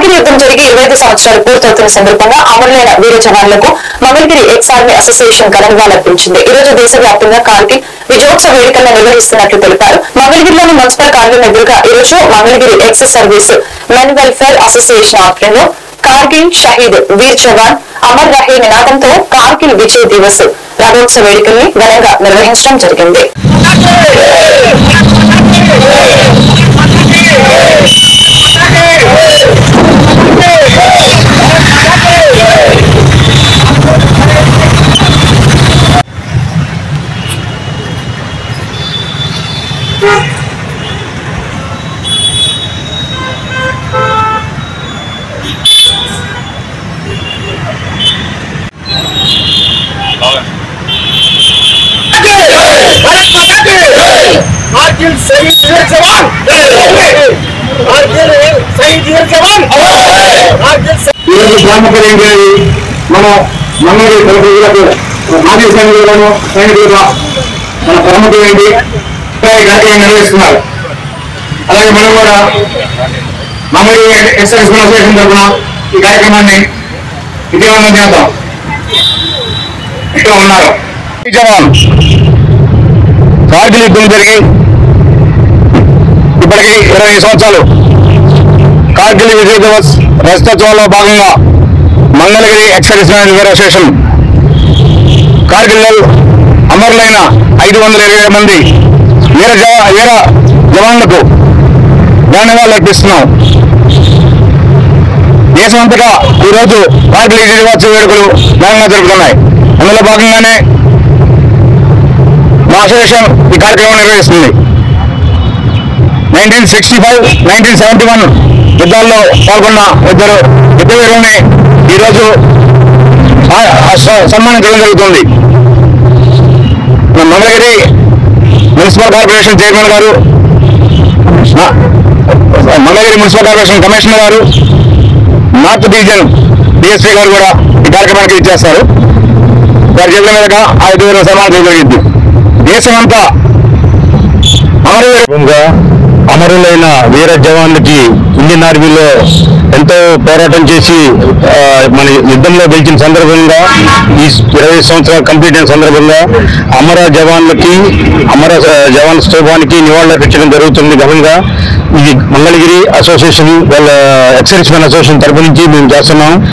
కార్గిల్ యుద్ధం జరిగి ఇరవై ఐదు సంవత్సరాలు పూర్తవుతున్న సందర్భంగా అమరులైన వీర జవాన్లకు మంగళగిరి ఎక్స్ ఆర్మీ అసోసియేషన్ ఘనంగా లభించింది ఈ రోజు దేశవ్యాప్తంగా కార్గిల్ విజయోత్సవ వేడుకలను నిర్వహిస్తున్నట్లు తెలిపారు మంగళగిరిలోని మున్సిపల్ కార్యాలయం ఎదురుగా ఈ రోజు Mangalagiri ex servicemen welfare association ఆధ్వర్యంలో కార్గిల్ షహీద్ వీర్ జవాన్ అమర్ రహే నినాదంతో కార్గిల్ విజయ్ దివస్ రథోత్సవ వేడుకల్ని ఘనంగా నిర్వహించడం జరిగింది कारगिल शहीद वीर जवान कारगिल शहीद वीर जवान कारगिल ఈరోజు గ్రామకులు ఏంటి మనం మంగళగిరి ప్రజలకు మాజీ సైనికులను సైనికులుగా మన ప్రముఖులు ఏంటి ఈ కార్యక్రమం నిర్వహిస్తున్నారు అలాగే మనం కూడా మంగళగిరి ఎక్సైజ్ అసోసియేషన్ తరఫున ఈ కార్యక్రమాన్ని విజయవంతం చేద్దాం ఇక్కడ ఉన్నారు జవాన్ కార్గిల్ యుద్ధం జరిగి ఇప్పటికి ఇరవై సంవత్సరాలు కార్గిల్ విజయ్ దివస్ రజతోత్సవంలో భాగంగా Mangalagiri expeditionary welfare association Kargil అమరులైన ఐదు వందల ఇరవై మంది వీర జవా వీర జవాన్లకు ధన్యవాదాలు అర్పిస్తున్నాం దేశమంతటా ఈరోజు కార్గిల్ విజయ్ దివోత్సవ వేడుకలు ఘనంగా జరుగుతున్నాయి అందులో భాగంగానే మా అసోసియేషన్ ఈ కార్యక్రమం నిర్వహిస్తుంది nineteen sixty five nineteen seventy one యుద్ధాల్లో పాల్గొన్న ఇద్దరు యుద్ధ వీరుల్ని ఈరోజు ఆ- ఆ స- సన్మానించడం జరుగుతుంది మన మంగళగిరి మున్సిపల్ కార్పొరేషన్ చైర్మన్ గారు నా- మంగళగిరి మున్సిపల్ కార్పొరేషన్ కమిషనర్ గారు నార్త్ డివిజన్ డిఎస్పీ గారు కూడా ఈ కార్యక్రమానికి ఇచ్చేస్తారు వారి చేతుల మీదుగా ఆ ఐదుగురు సన్మానం జరిగింది దేశమంతా అమరవీరంగా అమరులైన వీర జవాన్లకి ఇండియన్ ఆర్మీలో ఎంతో పోరాటం చేసి ఆ, మన యుద్ధంలో గెలిచిన సందర్భంగా ఈ ఇరవై సంవత్సరాలు కంప్లీట్ అయిన సందర్భంగా అమర జవాన్లకి అమర ఆ, జవాన్ స్తూపానికి నివాళులు అర్పించడం జరుగుతుంది ఘనంగా ఇది మంగళగిరి అసోసియేషన్ వాళ్ళ ఎక్సైజ్ అసోసియేషన్ తరపు నుంచి మేము చేస్తున్నాం